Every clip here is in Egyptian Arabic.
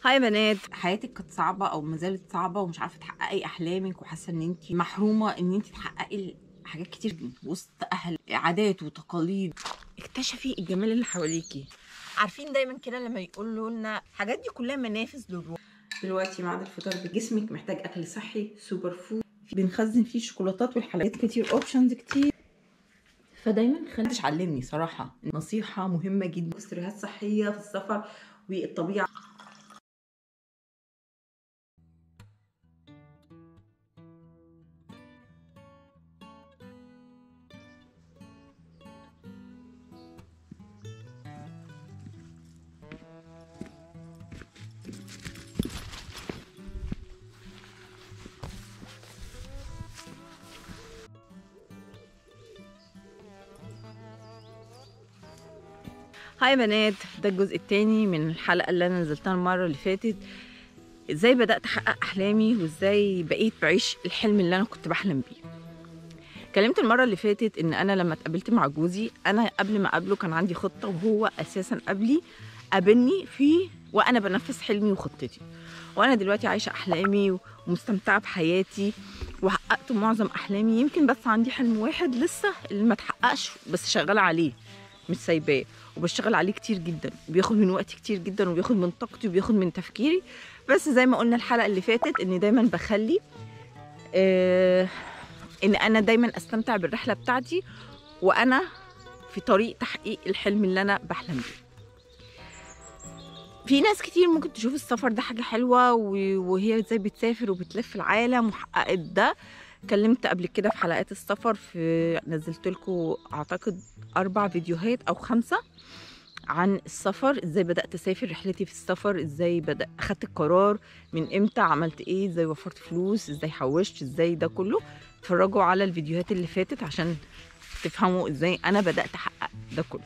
هاي يا بنات حياتك كانت صعبه او ما زالت صعبه ومش عارفه تحققي احلامك وحاسه ان انت محرومه ان انت تحققي حاجات كتير وسط اهل عادات وتقاليد اكتشفي الجمال اللي حواليكي عارفين دايما كده لما يقولوا لنا الحاجات دي كلها منافذ للروح دلوقتي ميعاد الفطار بجسمك محتاج اكل صحي سوبر فود بنخزن فيه الشوكولاتات والحلويات كتير اوبشنز كتير فدايما خليش علمني صراحه نصيحه مهمه جدا استريهات صحيه في السفر والطبيعه هاي يا بنات ده الجزء التاني من الحلقة اللي أنا نزلتها المرة اللي فاتت ازاي بدأت أحقق أحلامي وازاي بقيت بعيش الحلم اللي أنا كنت بحلم بيه كلمت المرة اللي فاتت إن أنا لما اتقابلت مع جوزي أنا قبل ما أقابله كان عندي خطة وهو أساسا قبلي قابلني في وأنا بنفذ حلمي وخطتي وأنا دلوقتي عايشة أحلامي ومستمتعة بحياتي وحققت معظم أحلامي يمكن بس عندي حلم واحد لسه اللي ما اتحققش بس شغالة عليه مش سايباه وبشتغل عليه كتير جدا وبياخد من وقتي كتير جدا وبياخد من طاقتي وبياخد من تفكيري بس زي ما قلنا الحلقه اللي فاتت ان دايما بخلي آه ان انا دايما استمتع بالرحله بتاعتي وانا في طريق تحقيق الحلم اللي انا بحلم بيه في ناس كتير ممكن تشوف السفر ده حاجه حلوه وهي ازاي بتسافر وبتلف العالم وحققت ده اتكلمت قبل كده في حلقات السفر في نزلت لكم اعتقد اربع فيديوهات او خمسه عن السفر ازاي بدات اسافر رحلتي في السفر ازاي بدأ اخدت القرار من امتى عملت ايه ازاي وفرت فلوس ازاي حوشت ازاي ده كله اتفرجوا على الفيديوهات اللي فاتت عشان تفهموا ازاي انا بدات احقق ده كله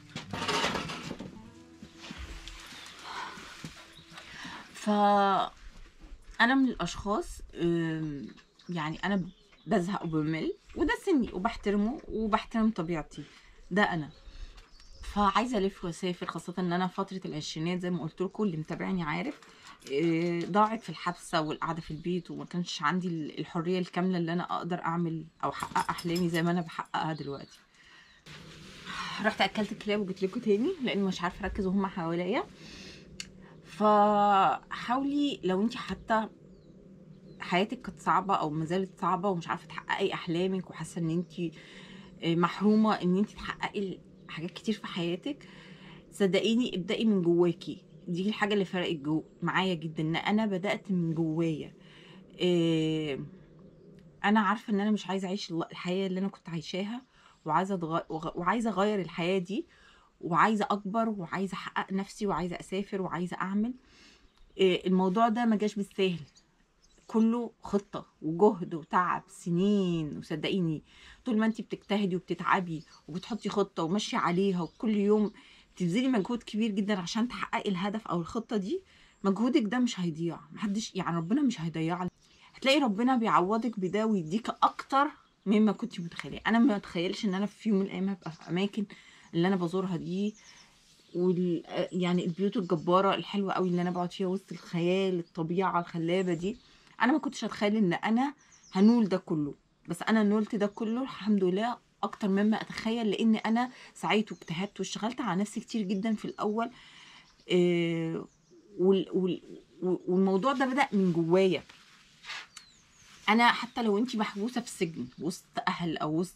ف انا من الاشخاص يعني انا بزهق وبمل وده سني وبحترمه وبحترم طبيعتي ده انا فعايزه الف واسافر خاصه ان انا فتره العشرينات زي ما قلت لكم اللي متابعني عارف ضاعت في الحبسه والقعده في البيت وما كانش عندي الحريه الكامله اللي انا اقدر اعمل او احقق احلامي زي ما انا بحققها دلوقتي رحت اكلت كلاب وجيت لكم تاني لان مش عارفه اركز وهم حواليا فحاولي لو انت حتى حياتك كانت صعبه او ما زالت صعبه ومش عارفه تحققي احلامك وحاسه ان انت محرومه ان انت تحققي حاجات كتير في حياتك صدقيني ابدأي من جواكي دي الحاجه اللي فرقت جو معايا جدا ان انا بدات من جوايا إيه انا عارفه ان انا مش عايزه اعيش الحياه اللي انا كنت عايشاها وعايزه أدغ... وعايزه اغير الحياه دي وعايزه اكبر وعايزه احقق نفسي وعايزه اسافر وعايزه اعمل إيه الموضوع ده ما جاش بالسهل كله خطة وجهد وتعب سنين وصدقيني طول ما انت بتجتهدي وبتتعبي وبتحطي خطة وماشية عليها وكل يوم تبذلي مجهود كبير جدا عشان تحققي الهدف او الخطة دي مجهودك ده مش هيضيع محدش يعني ربنا مش هيضيع هتلاقي ربنا بيعوضك بده ويديك اكتر مما كنت متخيله انا ما اتخيلش ان انا في يوم من الايام هبقى في اماكن اللي انا بزورها دي وال يعني البيوت الجباره الحلوه قوي اللي انا بقعد فيها وسط الخيال الطبيعه الخلابه دي انا ما كنتش اتخيل ان انا هنول ده كله بس انا نولت ده كله الحمد لله اكتر مما اتخيل لان انا سعيت واجتهدت واشتغلت على نفسي كتير جدا في الاول إيه والموضوع ده بدا من جوايا انا حتى لو انت محبوسه في سجن وسط اهل او وسط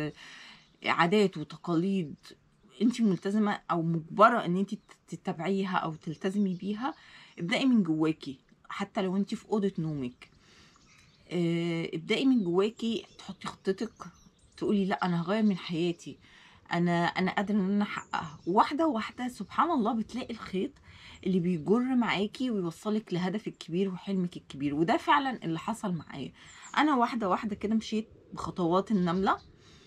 عادات وتقاليد انت ملتزمه او مجبره ان انت تتبعيها او تلتزمي بيها ابدأي من جواكي حتى لو انت في اوضه نومك ابدأي من جواكي تحطي خطتك تقولي لا انا هغير من حياتي انا انا قادره ان انا احققها واحده واحده سبحان الله بتلاقي الخيط اللي بيجر معاكي ويوصلك لهدفك الكبير وحلمك الكبير وده فعلا اللي حصل معايا انا واحده واحده كده مشيت بخطوات النمله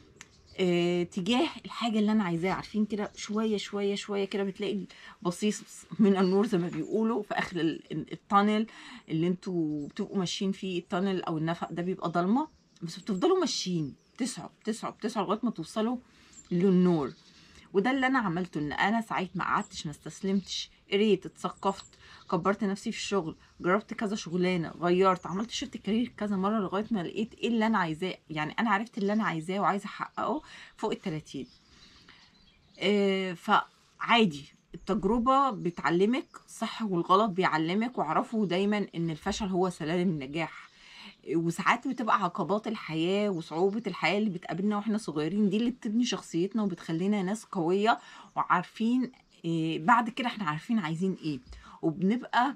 اه تجاه الحاجه اللي انا عايزاها عارفين كده شويه شويه شويه كده بتلاقي بصيص من النور زي ما بيقولوا في اخر التانل اللي انتوا بتبقوا ماشيين فيه التانل او النفق ده بيبقى ضلمه بس بتفضلوا ماشيين بتسعوا بتسعوا بتسعوا لغايه ما توصلوا للنور وده اللي انا عملته ان انا ساعات ما قعدتش ما استسلمتش قريت اتثقفت كبرت نفسي في الشغل جربت كذا شغلانه غيرت عملت شفت كارير كذا مره لغايه ما لقيت ايه اللي انا عايزاه يعني انا عرفت اللي انا عايزاه وعايزه احققه فوق ال 30 آه، فعادي التجربة بتعلمك صح والغلط بيعلمك واعرفوا دايما ان الفشل هو سلالم النجاح وساعات بتبقى عقبات الحياة وصعوبة الحياة اللي بتقابلنا واحنا صغيرين دي اللي بتبني شخصيتنا وبتخلينا ناس قوية وعارفين آه، بعد كده احنا عارفين عايزين ايه وبنبقى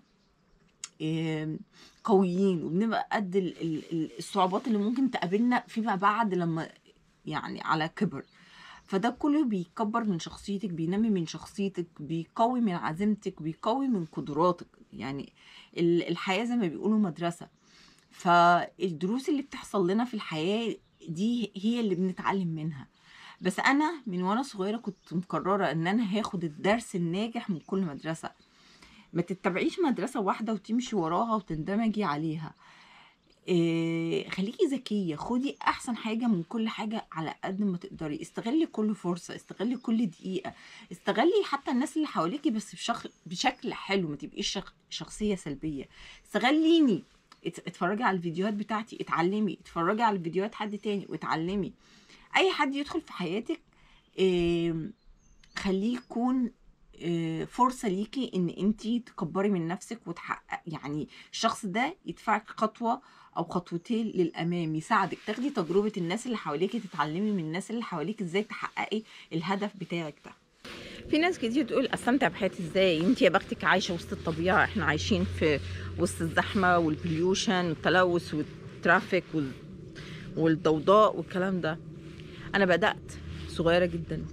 آه، قويين وبنبقى قد ال- ال- ال- الصعوبات اللي ممكن تقابلنا فيما بعد لما يعني على كبر فده كله بيكبر من شخصيتك بينمي من شخصيتك بيقوي من عزيمتك بيقوي من قدراتك يعني ال- الحياة زي ما بيقولوا مدرسة فالدروس اللي بتحصل لنا في الحياة دي هي اللي بنتعلم منها بس انا من وانا صغيرة كنت مقررة ان انا هاخد الدرس الناجح من كل مدرسة ما تتبعيش مدرسة واحدة وتمشي وراها وتندمجي عليها إيه خليكي ذكية خدي أحسن حاجة من كل حاجة على قد ما تقدري استغلي كل فرصة استغلي كل دقيقة استغلي حتى الناس اللي حواليكي بس بشخ... بشكل حلو ما تبقيش شخ... شخصية سلبية استغليني ات- اتفرجي على الفيديوهات بتاعتي اتعلمي اتفرجي على فيديوهات حد تاني واتعلمي أي حد يدخل في حياتك إيه خليه يكون آه، فرصة ليكي ان انتي تكبري من نفسك وتحقق يعني الشخص ده يدفعك خطوة او خطوتين للامام يساعدك تاخدي تجربة الناس اللي حواليكي تتعلمي من الناس اللي حواليك ازاي تحققي الهدف بتاعك ده في ناس كتير تقول استمتع بحياتي ازاي انت يا بختك عايشه وسط الطبيعه احنا عايشين في وسط الزحمه والبليوشن والتلوث والترافيك وال... والضوضاء والكلام ده انا بدات صغيره جدا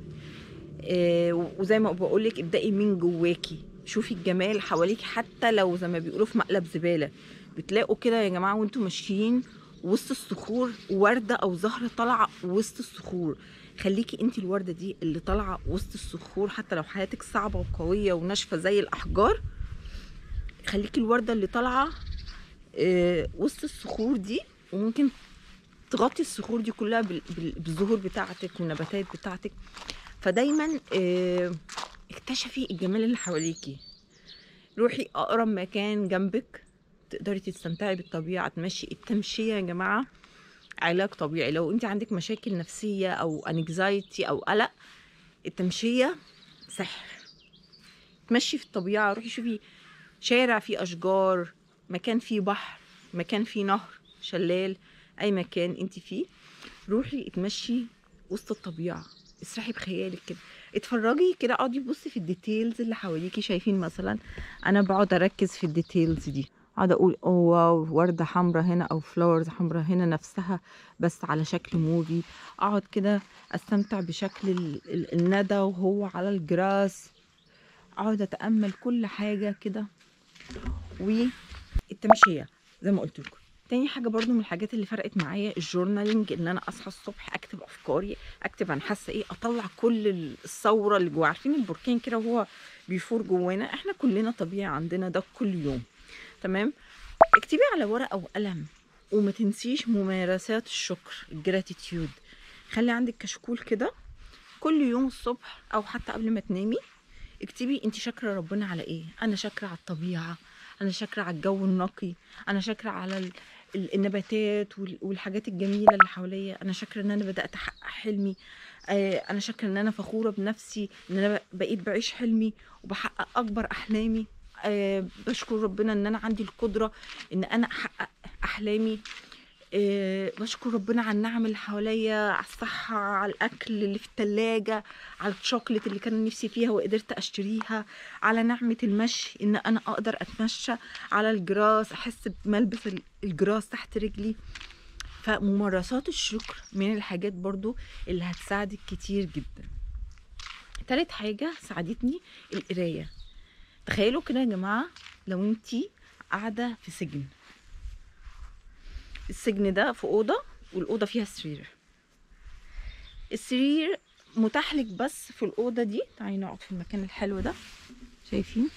إيه وزي ما بقول لك ابدأي من جواكي شوفي الجمال حواليك حتى لو زي ما بيقولوا في مقلب زبالة بتلاقوا كده يا جماعة وانتوا ماشيين وسط الصخور وردة أو زهرة طالعة وسط الصخور خليكي انت الوردة دي اللي طالعة وسط الصخور حتى لو حياتك صعبة وقوية وناشفة زي الأحجار خليكي الوردة اللي طالعة آه، وسط الصخور دي وممكن تغطي الصخور دي كلها بال- بال- بالزهور بتاعتك والنباتات بتاعتك فدايما آه، اكتشفي الجمال اللي حواليكي روحي اقرب مكان جنبك تقدري تستمتعي بالطبيعه تمشي التمشيه يا جماعه علاج طبيعي لو انت عندك مشاكل نفسيه او انكزايتي او قلق التمشيه سحر تمشي في الطبيعه روحي شوفي شارع فيه اشجار مكان فيه بحر مكان فيه نهر شلال اي مكان انت فيه روحي اتمشي وسط الطبيعه اسرحي بخيالك كده اتفرجي كده اقعدي بصي في الديتيلز اللي حواليكي شايفين مثلا انا بقعد اركز في الديتيلز دي اقعد اقول اوه واو ورده حمراء هنا او فلاورز حمراء هنا نفسها بس على شكل موفي اقعد كده استمتع بشكل ال- ال- الندى وهو على الجراس اقعد اتامل كل حاجه كده والتمشيه زي ما قلت لكم تاني حاجه برضو من الحاجات اللي فرقت معايا الجورنالينج ان انا اصحى الصبح اكتب افكاري اكتب انا حاسه ايه اطلع كل الثوره اللي جوا عارفين البركان كده وهو بيفور جوانا احنا كلنا طبيعي عندنا ده كل يوم تمام اكتبي على ورقه وقلم وما تنسيش ممارسات الشكر الجراتيتيود خلي عندك كشكول كده كل يوم الصبح او حتى قبل ما تنامي اكتبي انت شاكره ربنا على ايه انا شاكره على الطبيعه انا شاكره على الجو النقي انا شاكره على ال- ال- النباتات وال- والحاجات الجميله اللي حواليا انا شاكره ان انا بدات احقق حلمي آه، انا شاكره ان انا فخوره بنفسي ان انا بقيت بعيش حلمي وبحقق اكبر احلامي آه، بشكر ربنا ان انا عندي القدره ان انا احقق احلامي آه، بشكر ربنا على النعم اللي حواليا على الصحة على الأكل اللي في التلاجة على الشوكليت اللي كان نفسي فيها وقدرت أشتريها على نعمة المشي إن أنا أقدر أتمشى على الجراس أحس بملبس ال- الجراس تحت رجلي فممارسات الشكر من الحاجات برضو اللي هتساعدك كتير جدا تالت حاجة ساعدتني القراية تخيلوا كده يا جماعة لو انتي قاعدة في سجن السجن ده في أوضة والأوضة فيها سرير السرير متاح لك بس في الأوضة دي تعالي نقعد في المكان الحلو ده شايفين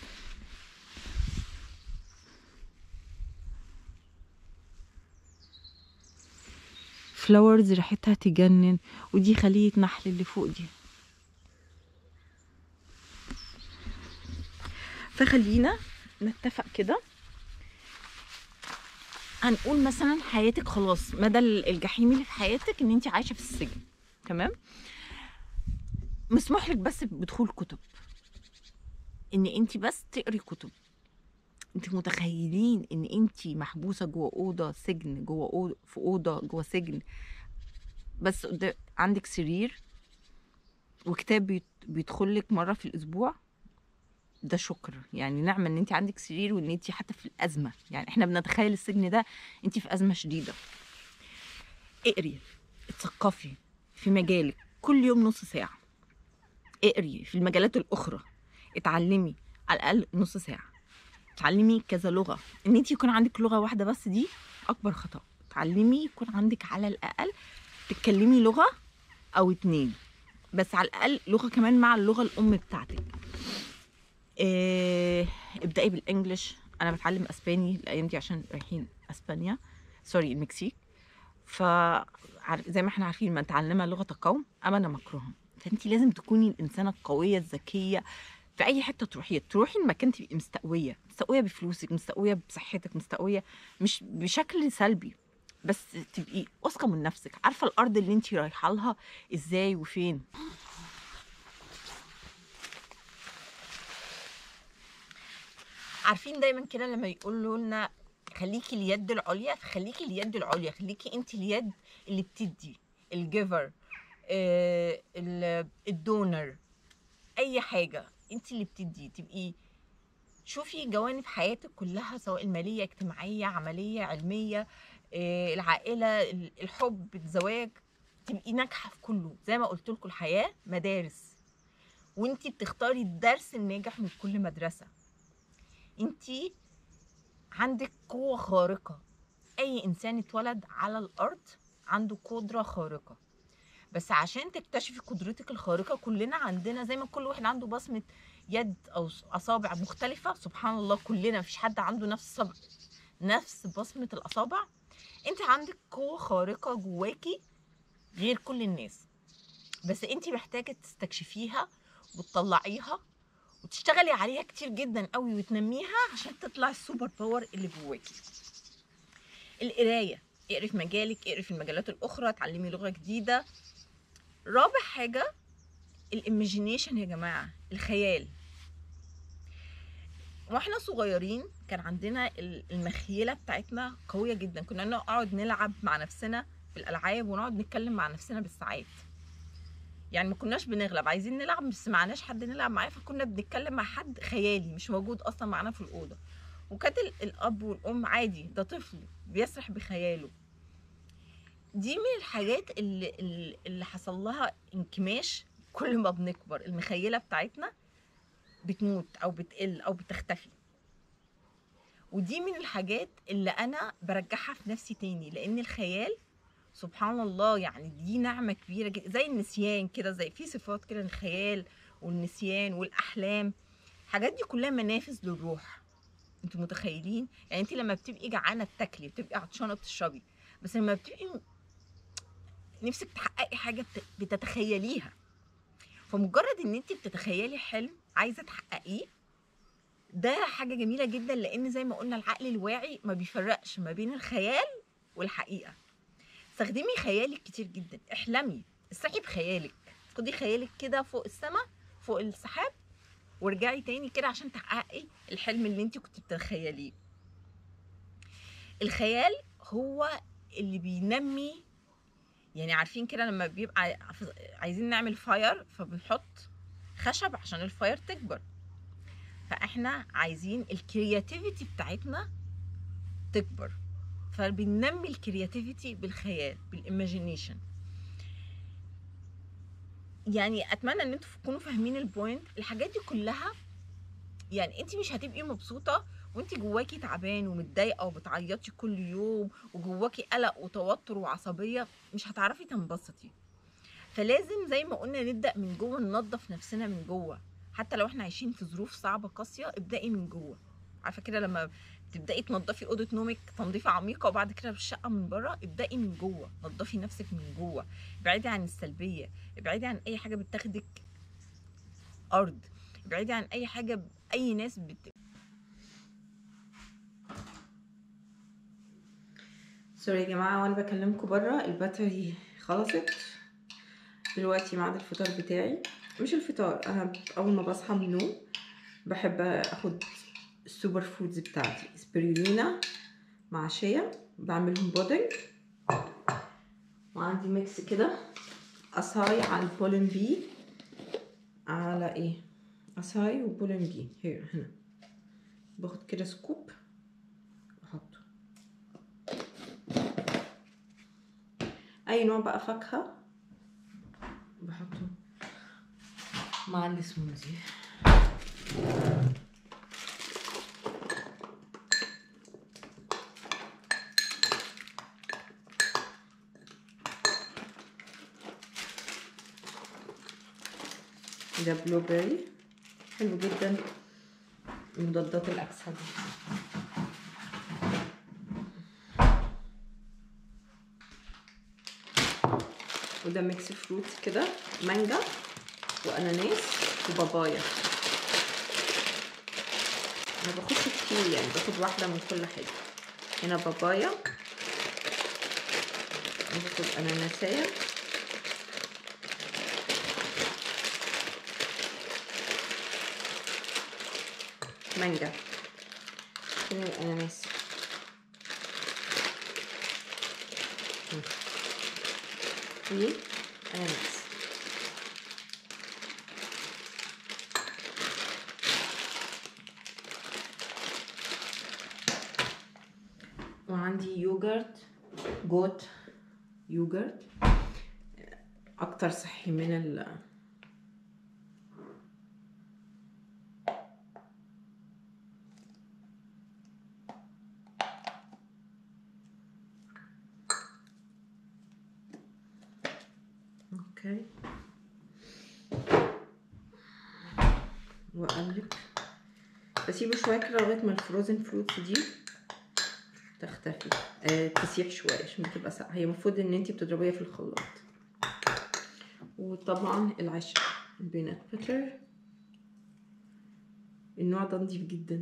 فلاورز ريحتها تجنن ودي خلية نحل اللي فوق دي فخلينا نتفق كده هنقول مثلا حياتك خلاص مدى الجحيم اللي في حياتك ان انت عايشه في السجن تمام مسموح لك بس بدخول كتب ان انت بس تقري كتب انت متخيلين ان انت محبوسه جوه اوضه سجن جوه أوضة في اوضه جوه سجن بس قدام عندك سرير وكتاب بيت- بيدخل لك مره في الاسبوع ده شكر يعني نعمه ان انت عندك سرير وان انت حتى في الازمه يعني احنا بنتخيل السجن ده انت في ازمه شديده اقري اتثقفي في مجالك كل يوم نص ساعه اقري في المجالات الاخرى اتعلمي على الاقل نص ساعه اتعلمي كذا لغه ان انت يكون عندك لغه واحده بس دي اكبر خطا اتعلمي يكون عندك على الاقل تتكلمي لغه او اتنين بس على الاقل لغه كمان مع اللغه الام بتاعتك إيه ابدأي بالانجلش انا بتعلم اسباني الايام دي عشان رايحين اسبانيا سوري المكسيك ف عار- زي ما احنا عارفين من تعلم لغه قوم امن مكرهم فانت لازم تكوني الانسانه القويه الذكيه في اي حته تروحي تروحي المكان تبقي مستقويه مستقويه بفلوسك مستقويه بصحتك مستقويه مش بشكل سلبي بس تبقي واثقه من نفسك عارفه الارض اللي انت رايحه لها ازاي وفين عارفين دايما كده لما يقولوا لنا خليكي اليد العليا فخليكي اليد العليا خليكي انت اليد اللي بتدي الجيفر آه، ال- الدونر اي حاجه انت اللي بتدي تبقي شوفي جوانب حياتك كلها سواء الماليه اجتماعيه عمليه علميه آه، العائله ال- الحب الزواج تبقي ناجحه في كله زي ما قلت لكم الحياه مدارس وانت بتختاري الدرس الناجح من كل مدرسه انت عندك قوة خارقة أي إنسان اتولد على الأرض عنده قدرة خارقة بس عشان تكتشفي قدرتك الخارقة كلنا عندنا زي ما كل واحد عنده بصمة يد أو أصابع مختلفة سبحان الله كلنا مفيش حد عنده نفس صبع نفس بصمة الأصابع أنت عندك قوة خارقة جواكي غير كل الناس بس أنت محتاجة تستكشفيها وتطلعيها وتشتغلي عليها كتير جدا قوي وتنميها عشان تطلع السوبر باور اللي جواكي القرايه اقري في مجالك اقري في المجالات الاخرى اتعلمي لغه جديده رابع حاجه الايماجينيشن يا جماعه الخيال واحنا صغيرين كان عندنا ال- المخيله بتاعتنا قويه جدا كنا نقعد نلعب مع نفسنا في الالعاب ونقعد نتكلم مع نفسنا بالساعات يعني ما كناش بنغلب عايزين نلعب بس معناش حد نلعب معاه فكنا بنتكلم مع حد خيالي مش موجود اصلا معانا في الاوضه وكانت ال- الاب والام عادي ده طفل بيسرح بخياله دي من الحاجات اللي, اللي- اللي حصل لها انكماش كل ما بنكبر المخيله بتاعتنا بتموت او بتقل او بتختفي ودي من الحاجات اللي انا برجعها في نفسي تاني لان الخيال سبحان الله يعني دي نعمة كبيرة جدا زي النسيان كده زي في صفات كده الخيال والنسيان والأحلام الحاجات دي كلها منافذ للروح انتوا متخيلين يعني انت لما بتبقي جعانة بتاكلي بتبقي عطشانة بتشربي بس لما بتبقي نفسك تحققي حاجة بت- بتتخيليها فمجرد ان انت بتتخيلي حلم عايزة تحققيه ده حاجة جميلة جدا لان زي ما قلنا العقل الواعي ما بيفرقش ما بين الخيال والحقيقة استخدمي خيالك كتير جدا احلمي اسرحي بخيالك خدي خيالك كده فوق السماء فوق السحاب وارجعي تاني كده عشان تحققي الحلم اللي انت كنت بتتخيليه الخيال هو اللي بينمي يعني عارفين كده لما بيبقى عايزين نعمل فاير فبنحط خشب عشان الفاير تكبر فاحنا عايزين الكرياتيفيتي بتاعتنا تكبر فبننمي الكرياتيفيتي بالخيال بالايماجينيشن يعني اتمنى ان انتوا تكونوا فاهمين البوينت الحاجات دي كلها يعني انت مش هتبقي مبسوطه وانت جواكي تعبان ومتضايقه وبتعيطي كل يوم وجواكي قلق وتوتر وعصبيه مش هتعرفي تنبسطي فلازم زي ما قلنا نبدا من جوه ننظف نفسنا من جوه حتى لو احنا عايشين في ظروف صعبه قاسيه ابدأي من جوه عارفه كده لما تبداي تنظفي اوضه نومك تنظيفه عميقه وبعد كده الشقه من بره ابدأي من جوه نظفي نفسك من جوه ابعدي عن السلبيه ابعدي عن اي حاجه بتاخدك ارض ابعدي عن اي حاجه اي ناس بت... سوري يا جماعه وانا بكلمكم بره الباتري خلصت دلوقتي ميعاد الفطار بتاعي مش الفطار انا اول ما بصحى من النوم بحب اخد السوبر فودز بتاعتي سبirulina مع شيا بعملهم بودنج وعندي ميكس كده اصاي على البولن بي على ايه اصاي وبولن بي هنا هنا باخد كده سكوب واحطه اي نوع بقى فاكهه بحطه مع السموزي ده بلو بيري حلو جدا مضادات الاكسده وده ميكس فروت كده مانجا واناناس وبابايا ما باخدش كتير يعني باخد واحده من كل حاجه هنا بابايا باخد اناناسيه مانجا فين الاناناس في اناناس وعندي يوجرت جوت يوجرت اكتر صحي من ال اوكي واقلب بسيبه شويه كده لغايه ما الفروزن فروتس دي تختفي آه تسيح شويه عشان بتبقى ساقعه هي المفروض ان انتي بتضربيها في الخلاط وطبعا العشاء البينات باتر النوع ده نضيف جدا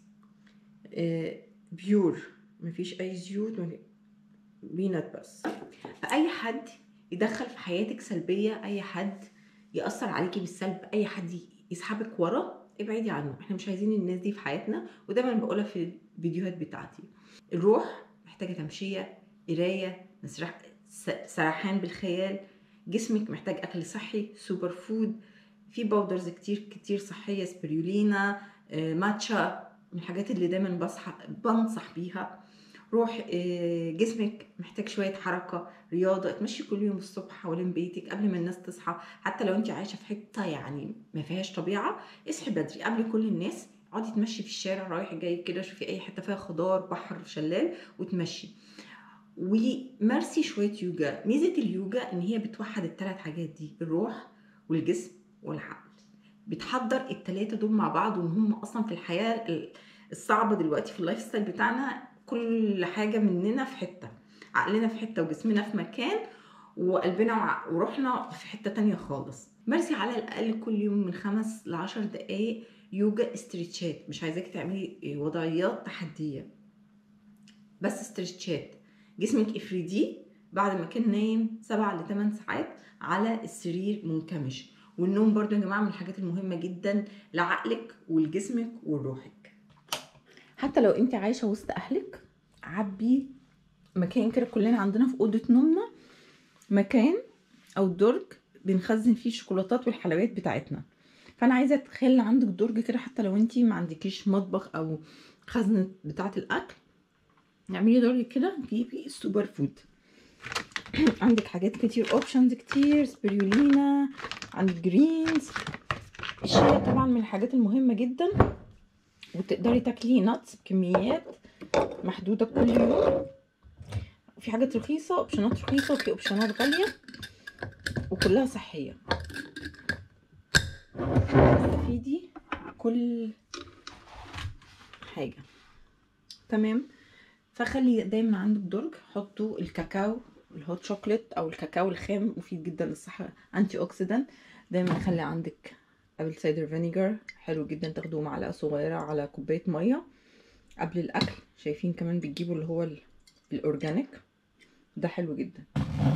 آه بيور مفيش اي زيوت مفي... بينات بس فاي حد يدخل في حياتك سلبيه اي حد ياثر عليكي بالسلب اي حد يسحبك ورا ابعدي عنه احنا مش عايزين الناس دي في حياتنا ودايما بقولها في الفيديوهات بتاعتي الروح محتاجه تمشيه قرايه مسرح سرحان بالخيال جسمك محتاج اكل صحي سوبر فود في باودرز كتير كتير صحيه سبirulina ماتشا من الحاجات اللي دايما بصحى بنصح بيها روح جسمك محتاج شويه حركه رياضه اتمشي كل يوم الصبح حوالين بيتك قبل ما الناس تصحى حتى لو انت عايشه في حته يعني ما فيهاش طبيعه اصحي بدري قبل كل الناس اقعدي تمشي في الشارع رايح جاي كده شوفي اي حته فيها خضار بحر شلال وتمشي ومارسي شويه يوجا ميزه اليوجا ان هي بتوحد الثلاث حاجات دي الروح والجسم والعقل بتحضر الثلاثه دول مع بعض وان هم اصلا في الحياه الصعبه دلوقتي في اللايف ستايل بتاعنا كل حاجه مننا في حته عقلنا في حته وجسمنا في مكان وقلبنا وروحنا في حته تانية خالص مارسي على الاقل كل يوم من خمس لعشر دقايق يوجا استريتشات مش عايزاكي تعملي وضعيات تحديه بس استريتشات جسمك افرديه بعد ما كان نايم سبعة لثمان ساعات على السرير منكمش والنوم برضو يا جماعه من الحاجات المهمه جدا لعقلك ولجسمك ولروحك حتى لو انت عايشه وسط اهلك عبي مكان كده كلنا عندنا في اوضه نومنا مكان او درج بنخزن فيه الشوكولاتات والحلويات بتاعتنا فانا عايزه اتخيل عندك درج كده حتى لو انت ما عندكيش مطبخ او خزنه بتاعه الاكل اعملي درج كده جيبي السوبر فود عندك حاجات كتير اوبشنز كتير سبirulina عندك جرينز الشيا طبعا من الحاجات المهمه جدا وتقدري تاكلي ناتس بكميات محدوده كل يوم في حاجات رخيصه اوبشنات رخيصه وفي اوبشنات غاليه وكلها صحيه تستفيدي كل حاجه تمام فخلي دايما عندك درج حطوا الكاكاو الهوت شوكليت او الكاكاو الخام مفيد جدا للصحه انتي اوكسيدانت دايما خلي عندك ابل سايدر فينيجر حلو جدا تاخدوا معلقه صغيره على كوبايه ميه قبل الاكل شايفين كمان بتجيبوا اللي هو ال- الاورجانيك ده حلو جدا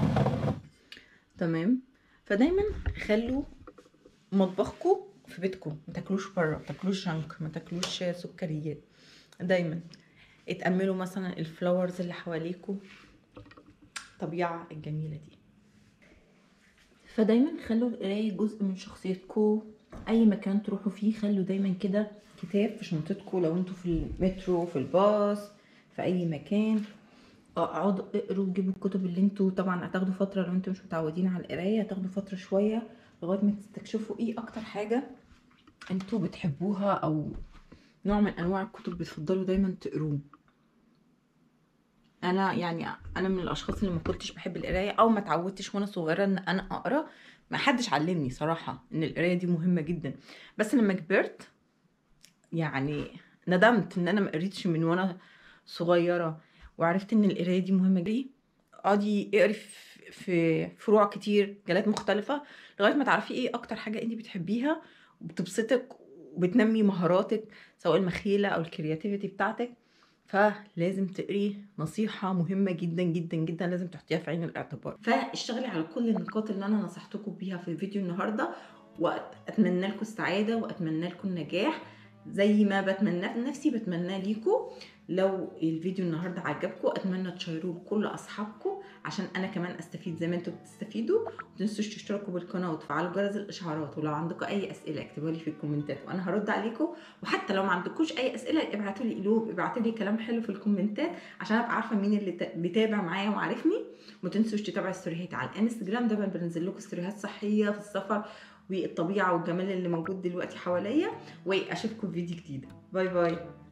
تمام فدايما خلوا مطبخكم في بيتكم ما تاكلوش بره ما تاكلوش جنك ما تاكلوش سكريات دايما اتأملوا مثلا الفلاورز اللي حواليكم الطبيعة الجميلة دي فدايما خلوا القراية جزء من شخصيتكم أي مكان تروحوا فيه خلوا دايما كده كتاب في شنطتكم لو انتوا في المترو في الباص في أي مكان اقعدوا اقروا جيبوا الكتب اللي انتوا طبعا هتاخدوا فترة لو انتوا مش متعودين على القراية هتاخدوا فترة شوية لغاية ما تستكشفوا ايه أكتر حاجة انتوا بتحبوها أو نوع من أنواع الكتب بتفضلوا دايما تقروه انا يعني انا من الاشخاص اللي ما كنتش بحب القرايه او ما اتعودتش وانا صغيره ان انا اقرا ما حدش علمني صراحه ان القرايه دي مهمه جدا بس لما كبرت يعني ندمت ان انا ما قريتش من وانا صغيره وعرفت ان القرايه دي مهمه جدا اقعدي اقري في- في فروع كتير جالات مختلفه لغايه ما تعرفي ايه اكتر حاجه انت بتحبيها وبتبسطك وبتنمي مهاراتك سواء المخيله او الكرياتيفيتي بتاعتك فلازم تقري نصيحة مهمة جدا جدا جدا لازم تحطيها في عين الاعتبار فاشتغلي على كل النقاط اللي انا نصحتكم بيها في الفيديو النهاردة واتمنى لكم السعادة واتمنى لكم النجاح زي ما بتمناه لنفسي بتمناه ليكم لو الفيديو النهارده عجبكم اتمنى تشيروه لكل اصحابكم عشان انا كمان استفيد زي ما انتم بتستفيدوا ومتنسوش تشتركوا بالقناه وتفعلوا جرس الاشعارات ولو عندكم اي اسئله اكتبوها لي في الكومنتات وانا هرد عليكم وحتى لو ما عندكوش اي اسئله ابعتوا لي قلوب ابعتوا لي كلام حلو في الكومنتات عشان ابقى عارفه مين اللي تا- بيتابع معايا وعارفني ما تنسوش تتابعوا ستوريهات على الانستجرام دايما بنزل لكم ستوريهات صحيه في السفر والطبيعه والجمال اللي موجود دلوقتي حواليا واشوفكم في فيديو جديد باي باي